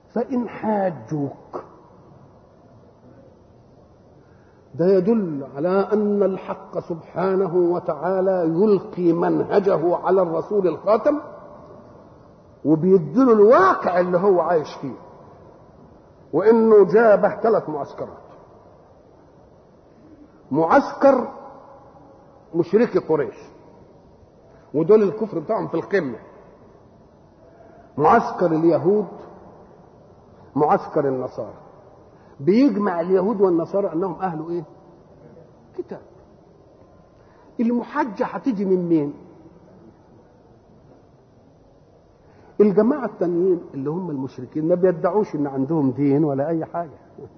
فإن حاجوك ده يدل على أن الحق سبحانه وتعالى يلقي منهجه على الرسول الخاتم وبيديله الواقع اللي هو عايش فيه وانه جابه ثلاث معسكرات معسكر مشركي قريش ودول الكفر بتاعهم في القمه معسكر اليهود معسكر النصارى بيجمع اليهود والنصارى انهم اهل ايه كتاب المحجه هتيجي من مين الجماعة التانيين اللي هم المشركين ما بيدعوش ان عندهم دين ولا اي حاجة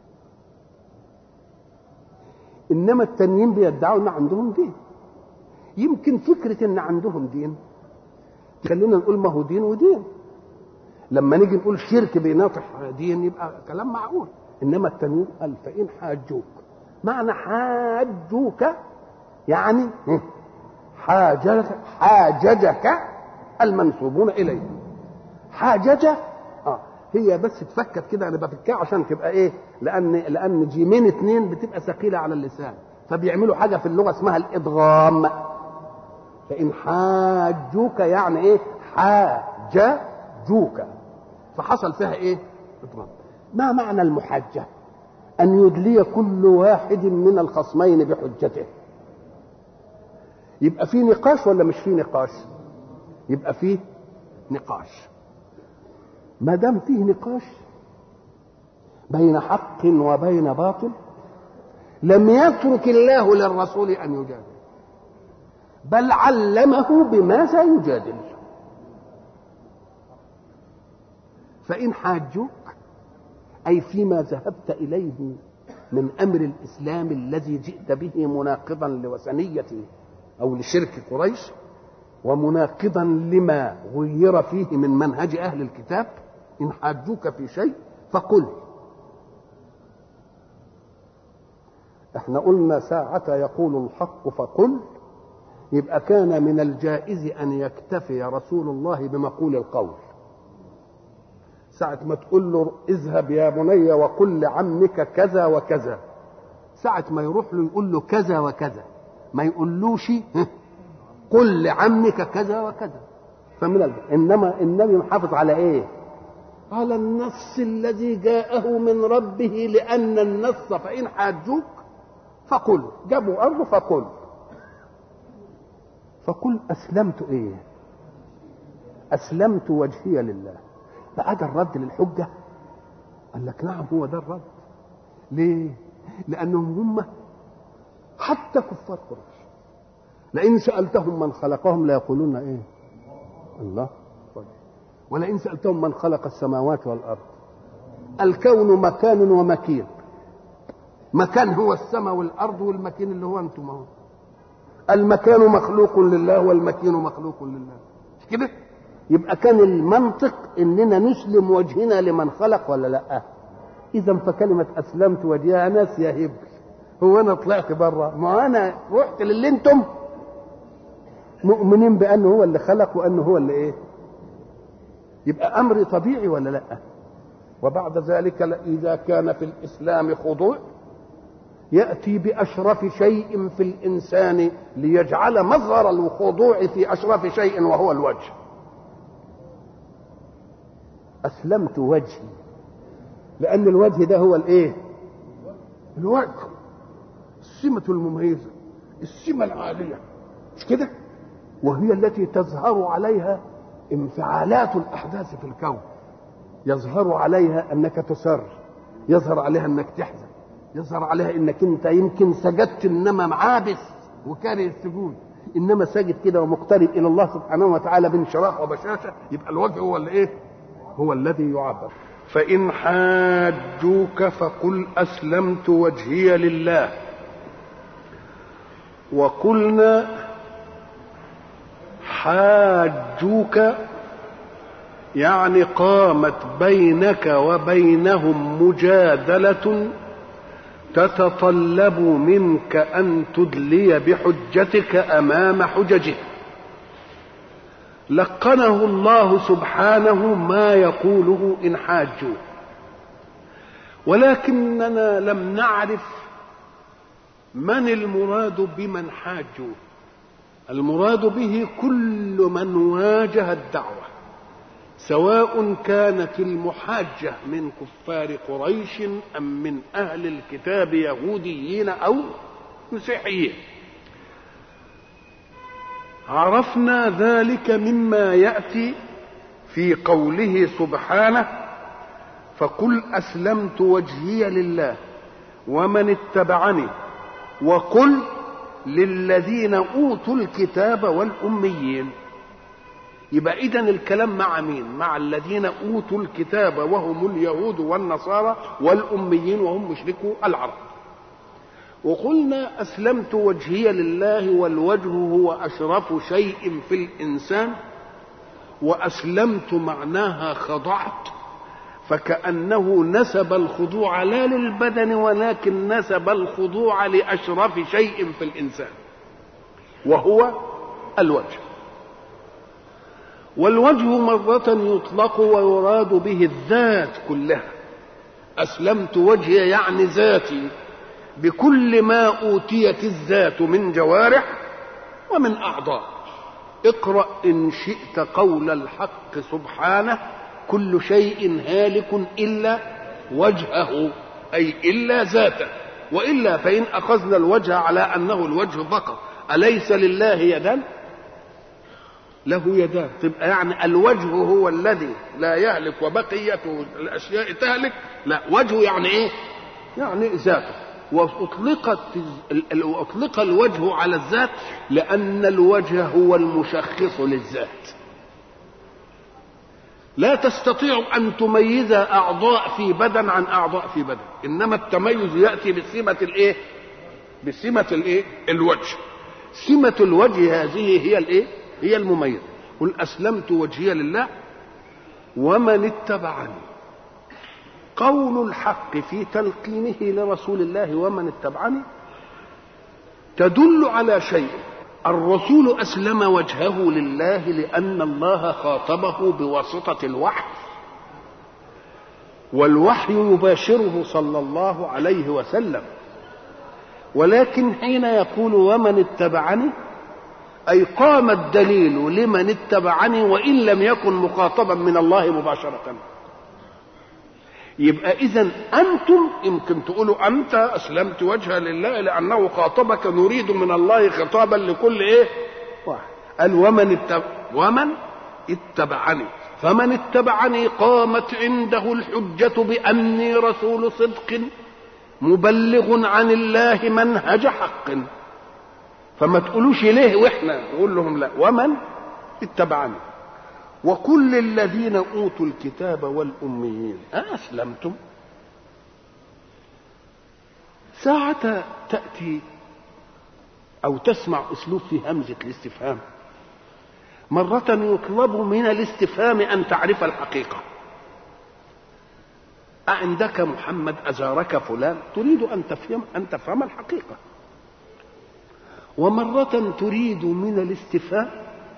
انما التانيين بيدعوا ان عندهم دين يمكن فكرة ان عندهم دين تخلينا نقول ما هو دين ودين لما نيجي نقول شرك بيناطح دين يبقى كلام معقول انما التانيين قال فان حاجوك معنى حاجوك يعني حاجج حاججك المنسوبون اليه حاججه اه هي بس تفكت كده انا بفكها عشان تبقى ايه لان لان جيمين اتنين بتبقى ثقيله على اللسان فبيعملوا حاجه في اللغه اسمها الادغام فان حاجوك يعني ايه حاججوك فحصل فيها ايه ادغام ما معنى المحجه ان يدلي كل واحد من الخصمين بحجته يبقى في نقاش ولا مش في نقاش يبقى فيه نقاش ما دام فيه نقاش بين حق وبين باطل لم يترك الله للرسول ان يجادل بل علمه بماذا يجادل فان حاجوك اي فيما ذهبت اليه من امر الاسلام الذي جئت به مناقضا لوثنيه او لشرك قريش ومناقضا لما غير فيه من منهج اهل الكتاب ان حاجوك في شيء فقل احنا قلنا ساعة يقول الحق فقل يبقى كان من الجائز ان يكتفي رسول الله بمقول القول ساعة ما تقول له اذهب يا بني وقل لعمك كذا وكذا ساعة ما يروح له يقول له كذا وكذا ما يقولوش قل لعمك كذا وكذا فمن الب... انما النبي محافظ على ايه على النص الذي جاءه من ربه لان النص فان حاجوك فقل جابوا ارضه فقل فقل اسلمت ايه اسلمت وجهي لله فأدى الرد للحجة قال لك نعم هو ده الرد ليه لأنهم هم حتى كفار قريش لئن سألتهم من خلقهم ليقولون إيه الله طيب. ولئن سألتهم من خلق السماوات والأرض الكون مكان ومكين مكان هو السماء والأرض والمكين اللي هو أنتم هو المكان مخلوق لله والمكين مخلوق لله مش كده يبقى كان المنطق اننا نسلم وجهنا لمن خلق ولا لا اذا فكلمه اسلمت وجهها ناس يا هبل هو انا طلعت بره ما انا رحت للي انتم مؤمنين بانه هو اللي خلق وانه هو اللي ايه يبقى امر طبيعي ولا لا وبعد ذلك اذا كان في الاسلام خضوع ياتي باشرف شيء في الانسان ليجعل مظهر الخضوع في اشرف شيء وهو الوجه اسلمت وجهي لان الوجه ده هو الايه الوجه السمة المميزة السمة العالية مش كده وهي التي تظهر عليها انفعالات الاحداث في الكون يظهر عليها انك تسر يظهر عليها انك تحزن يظهر عليها انك انت يمكن سجدت انما عابس وكاره السجود انما ساجد كده ومقترب الى الله سبحانه وتعالى بانشراح وبشاشه يبقى الوجه هو اللي ايه هو الذي يعبر فإن حاجوك فقل أسلمت وجهي لله وقلنا حاجوك يعني قامت بينك وبينهم مجادلة تتطلب منك أن تدلي بحجتك أمام حججه لقنه الله سبحانه ما يقوله إن حاجوا ولكننا لم نعرف من المراد بمن حاجوا المراد به كل من واجه الدعوه سواء كانت المحاجه من كفار قريش ام من اهل الكتاب يهوديين او مسيحيين عرفنا ذلك مما ياتي في قوله سبحانه فقل اسلمت وجهي لله ومن اتبعني وقل للذين اوتوا الكتاب والاميين يبقى اذا الكلام مع مين مع الذين اوتوا الكتاب وهم اليهود والنصارى والاميين وهم مشركو العرب وقلنا اسلمت وجهي لله والوجه هو اشرف شيء في الانسان واسلمت معناها خضعت فكانه نسب الخضوع لا للبدن ولكن نسب الخضوع لاشرف شيء في الانسان وهو الوجه والوجه مرة يطلق ويراد به الذات كلها أسلمت وجهي يعني ذاتي بكل ما أوتيت الذات من جوارح ومن أعضاء اقرأ إن شئت قول الحق سبحانه كل شيء هالك إلا وجهه أي إلا ذاته وإلا فإن أخذنا الوجه على أنه الوجه فقط أليس لله يدان له يدان تبقى يعني الوجه هو الذي لا يهلك وبقيته الأشياء تهلك لا وجهه يعني إيه يعني ذاته وأطلقت أطلق الوجه على الذات لأن الوجه هو المشخص للذات لا تستطيع أن تميز أعضاء في بدن عن أعضاء في بدن إنما التميز يأتي بسمة الإيه بسمة الإيه الوجه سمة الوجه هذه هي الإيه هي المميز قل أسلمت وجهي لله ومن اتبعني قول الحق في تلقينه لرسول الله ومن اتبعني تدل على شيء الرسول اسلم وجهه لله لان الله خاطبه بواسطه الوحي والوحي يباشره صلى الله عليه وسلم ولكن حين يقول ومن اتبعني اي قام الدليل لمن اتبعني وان لم يكن مخاطبا من الله مباشره يبقى اذا انتم يمكن تقولوا انت اسلمت وجهه لله لانه خاطبك نريد من الله خطابا لكل ايه واحد قال ومن اتبع ومن اتبعني فمن اتبعني قامت عنده الحجة بأني رسول صدق مبلغ عن الله منهج حق فما تقولوش ليه واحنا نقول لهم لا ومن اتبعني وكل الذين اوتوا الكتاب والاميين اسلمتم ساعة تأتي أو تسمع أسلوب في همزة الاستفهام مرة يطلب من الاستفهام أن تعرف الحقيقة أعندك محمد أزارك فلان تريد أن تفهم أن تفهم الحقيقة ومرة تريد من الاستفهام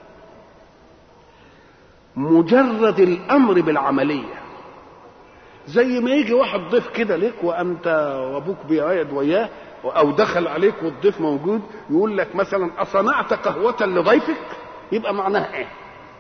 مجرد الامر بالعمليه زي ما يجي واحد ضيف كده لك وانت وابوك بيعيد وياه او دخل عليك والضيف موجود يقول لك مثلا اصنعت قهوه لضيفك يبقى معناها ايه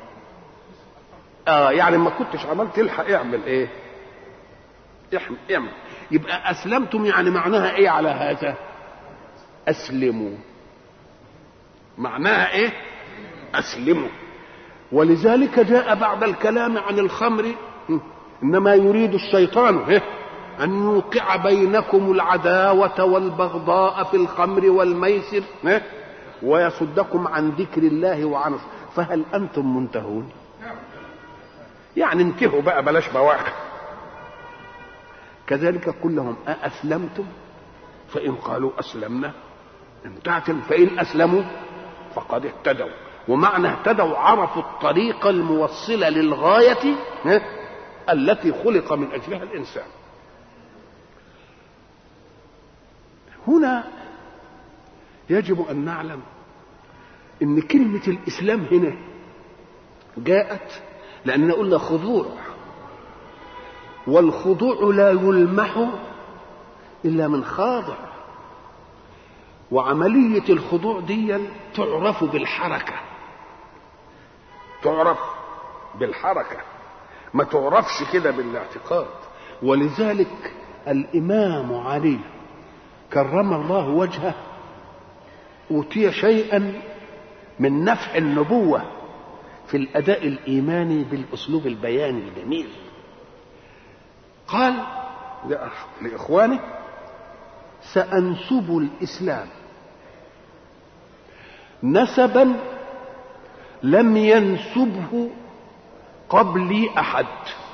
اه يعني ما كنتش عملت الحق اعمل ايه اعمل اعمل يبقى اسلمتم يعني معناها ايه على هذا اسلموا معناها ايه اسلموا ولذلك جاء بعد الكلام عن الخمر انما يريد الشيطان ان يوقع بينكم العداوه والبغضاء في الخمر والميسر ويصدكم عن ذكر الله وعن فهل انتم منتهون يعني انتهوا بقى بلاش بواخر كذلك قل لهم أأسلمتم فإن قالوا أسلمنا انتهت فإن أسلموا فقد اهتدوا ومعنى اهتدوا عرفوا الطريق الموصله للغايه التي خلق من اجلها الانسان هنا يجب ان نعلم ان كلمه الاسلام هنا جاءت لان قلنا خضوع والخضوع لا يلمح إلا من خاضع وعملية الخضوع دي تعرف بالحركة تعرف بالحركة ما تعرفش كده بالاعتقاد ولذلك الإمام علي كرم الله وجهه أوتي شيئا من نفع النبوة في الأداء الإيماني بالأسلوب البياني الجميل قال لإخوانه سأنسب الإسلام نسبا لم ينسبه قبلي أحد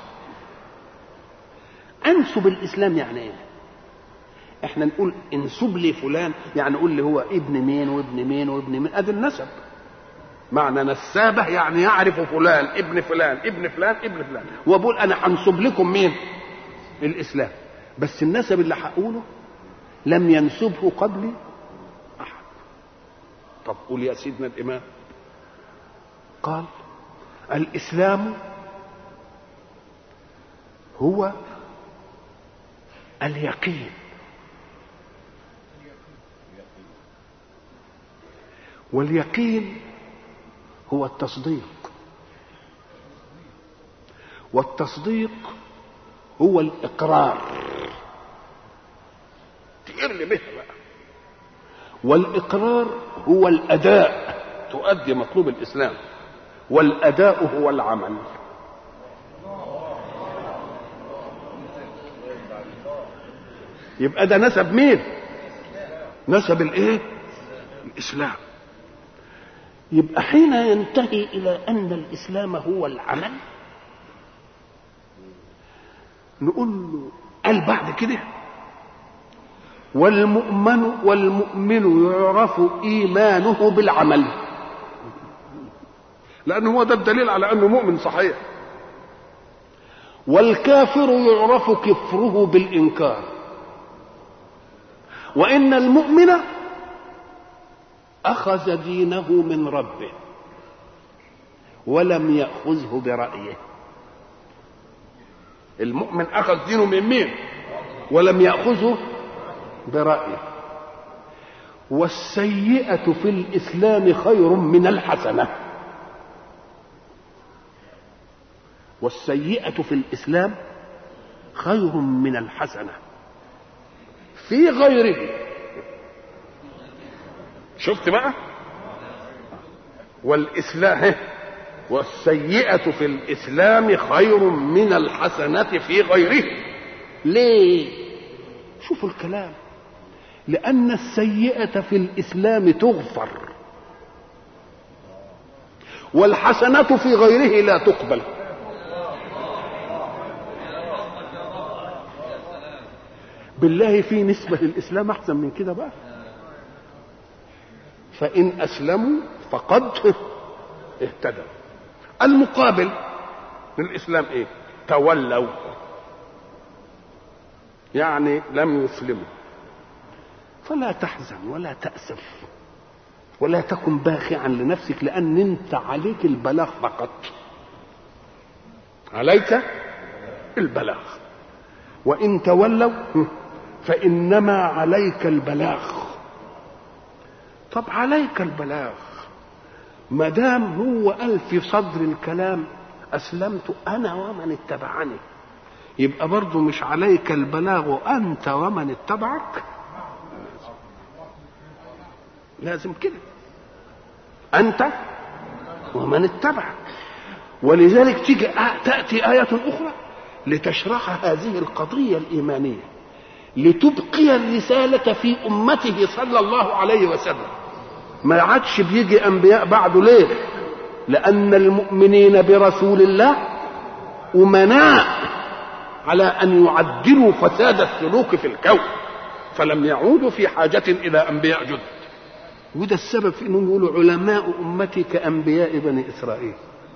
أنسب الإسلام يعني إيه؟ احنا نقول انسب لي فلان يعني نقول لي هو ابن مين وابن مين وابن مين ادي النسب معنى نسابه يعني يعرف فلان ابن فلان ابن فلان ابن فلان وبقول انا هنسب لكم مين الاسلام بس النسب اللي هقوله لم ينسبه قبلي احد طب قول يا سيدنا الامام قال الاسلام هو اليقين واليقين هو التصديق والتصديق هو الإقرار تقر بها بقى والإقرار هو الأداء تؤدي مطلوب الإسلام والأداء هو العمل يبقى ده نسب مين نسب الايه الاسلام يبقى حين ينتهي الى ان الاسلام هو العمل نقول له قال بعد كده والمؤمن والمؤمن يعرف ايمانه بالعمل لان هو ده الدليل على انه مؤمن صحيح والكافر يعرف كفره بالانكار وان المؤمن اخذ دينه من ربه ولم ياخذه برايه المؤمن اخذ دينه من مين ولم ياخذه برايه والسيئه في الاسلام خير من الحسنه والسيئه في الاسلام خير من الحسنه في غيره شفت بقى والإسلام والسيئة في الإسلام خير من الحسنة في غيره ليه شوفوا الكلام لأن السيئة في الإسلام تغفر والحسنة في غيره لا تقبل بالله في نسبة للإسلام أحسن من كده بقى فإن أسلموا فقد اهتدوا المقابل للإسلام إيه تولوا يعني لم يسلموا فلا تحزن ولا تأسف ولا تكن باخعا لنفسك لأن أنت عليك البلاغ فقط عليك البلاغ وإن تولوا فإنما عليك البلاغ طب عليك البلاغ ما دام هو قال في صدر الكلام أسلمت أنا ومن اتبعني يبقى برضه مش عليك البلاغ أنت ومن اتبعك لازم كده أنت ومن اتبعك ولذلك تيجي تأتي آية أخرى لتشرح هذه القضية الإيمانية لتبقي الرسالة في أمته صلى الله عليه وسلم ما عادش بيجي أنبياء بعده ليه لأن المؤمنين برسول الله أمناء على أن يعدلوا فساد السلوك في الكون فلم يعودوا في حاجة إلى أنبياء جدد وده السبب في انهم يقولوا علماء امتي كانبياء بني اسرائيل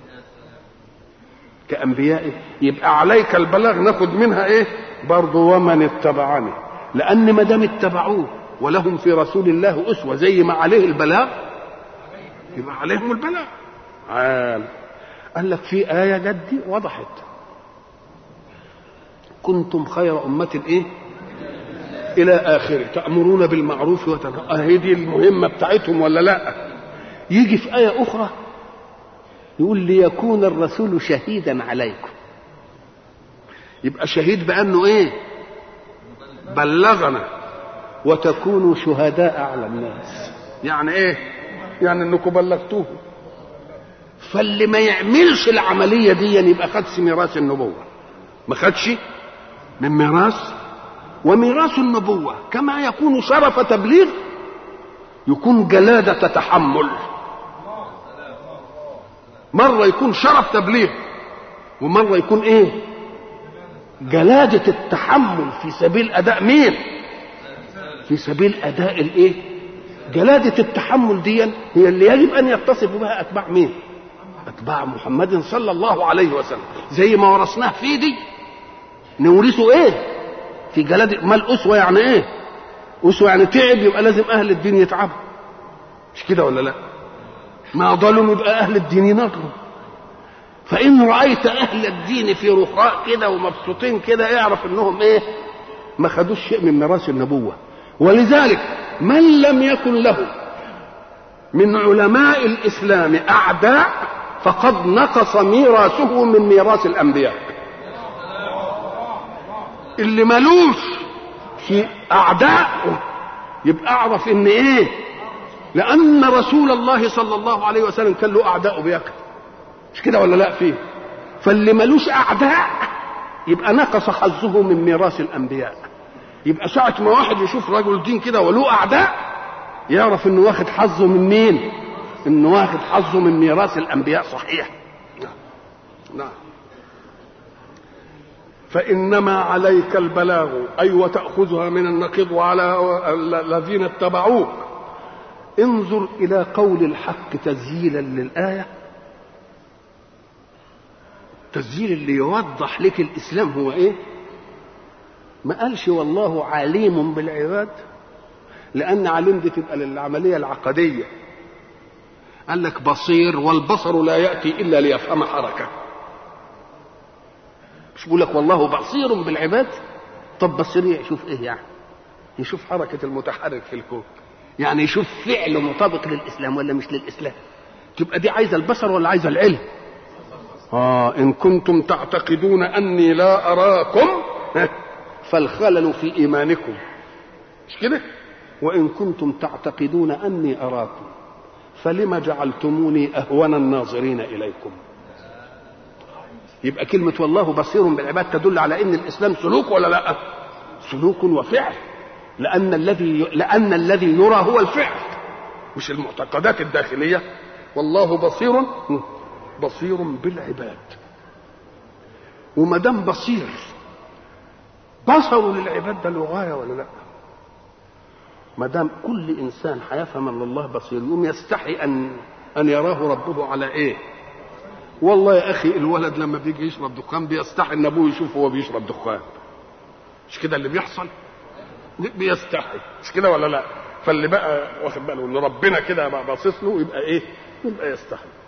كانبياء يبقى عليك البلاغ ناخد منها ايه برضه ومن اتبعني لان ما دام اتبعوه ولهم في رسول الله اسوه زي ما عليه البلاغ يبقى عليهم البلاغ عال قال لك في ايه جدي وضحت كنتم خير أمة إيه إلى آخره تأمرون بالمعروف وتنهون هي دي المهمة بتاعتهم ولا لا يجي في آية أخرى يقول ليكون الرسول شهيدا عليكم يبقى شهيد بأنه إيه بلغنا وتكونوا شهداء على الناس يعني إيه يعني أنكم بلغتوه فاللي ما يعملش العملية دي يبقى خدش ميراث النبوة ما خدش من ميراث وميراث النبوة كما يكون شرف تبليغ يكون جلادة تحمل مرة يكون شرف تبليغ ومرة يكون ايه جلادة التحمل في سبيل أداء مين في سبيل أداء الايه جلادة التحمل دي هي اللي يجب أن يتصف بها أتباع مين أتباع محمد صلى الله عليه وسلم زي ما ورثناه في دي نورثه ايه في جلاد ما الأسوة يعني ايه أسوة يعني تعب يبقى لازم أهل الدين يتعبوا مش كده ولا لا ما ظلم يبقى أهل الدين ينظروا فإن رأيت أهل الدين في رخاء كده ومبسوطين كده اعرف إنهم إيه ما خدوش شيء من ميراث النبوة ولذلك من لم يكن له من علماء الإسلام أعداء فقد نقص ميراثه من ميراث الأنبياء اللي ملوش في أعداء يبقى أعرف إن إيه لأن رسول الله صلى الله عليه وسلم كان له أعداء بيكر مش كده ولا لا فيه فاللي ملوش أعداء يبقى نقص حظه من ميراث الأنبياء يبقى ساعة ما واحد يشوف رجل دين كده وله أعداء يعرف إنه واخد حظه من مين؟ إنه واخد حظه من ميراث الأنبياء صحيح نعم نعم فإنما عليك البلاغ أي أيوة وتأخذها من النقيض وعلى الذين اتبعوك انظر إلى قول الحق تسجيلا للآية التسجيل اللي يوضح لك الإسلام هو إيه ما قالش والله عليم بالعباد لأن عليم دي تبقى للعملية العقدية قال لك بصير والبصر لا يأتي إلا ليفهم حركة مش بقول لك والله بصير بالعباد طب بصير يشوف ايه يعني يشوف حركة المتحرك في الكون يعني يشوف فعل مطابق للإسلام ولا مش للإسلام تبقى دي عايزة البصر ولا عايزة العلم آه إن كنتم تعتقدون أني لا أراكم فالخلل في إيمانكم مش كده وإن كنتم تعتقدون أني أراكم فلم جعلتموني أهون الناظرين إليكم يبقى كلمة والله بصير بالعباد تدل على أن الإسلام سلوك ولا لا سلوك وفعل لأن الذي لأن الذي يرى هو الفعل مش المعتقدات الداخلية والله بصير بصير بالعباد وما دام بصير بصروا للعباد ده له غايه ولا لا؟ ما دام كل انسان هيفهم ان الله بصير يقوم يستحي ان ان يراه ربه على ايه؟ والله يا اخي الولد لما بيجي يشرب دخان بيستحي ان ابوه يشوفه وهو بيشرب دخان مش كده اللي بيحصل؟ بيستحي مش كده ولا لا؟ فاللي بقى واخد باله ان ربنا كده باصص له يبقى ايه؟ يبقى يستحي